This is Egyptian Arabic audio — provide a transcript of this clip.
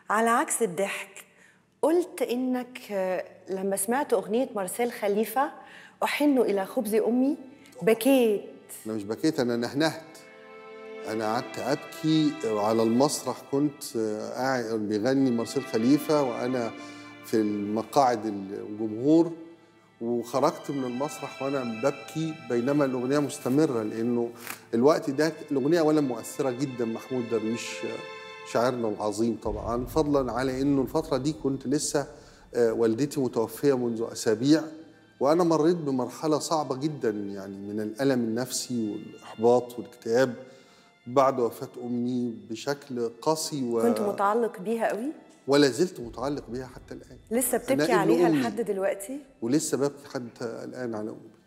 على عكس الضحك قلت انك آه، لما سمعت اغنيه مارسيل خليفه احن الى خبز امي بكيت انا مش بكيت انا نهنهت انا قعدت ابكي على المسرح كنت آه، قاعد بيغني مارسيل خليفه وانا في المقاعد الجمهور وخرجت من المسرح وانا ببكي بينما الاغنيه مستمره لانه الوقت ده الاغنيه اولا مؤثره جدا محمود درويش آه، شاعرنا العظيم طبعا فضلا على انه الفتره دي كنت لسه آه، والدتي متوفيه منذ اسابيع وانا مريت بمرحله صعبه جدا يعني من الالم النفسي والاحباط والاكتئاب بعد وفاه امي بشكل قاسي و... كنت متعلق بيها قوي ولا زلت متعلق بيها حتى الان لسه أنا بتبكي ابن عليها أمي. لحد دلوقتي ولسه ببكي حتى الان على امي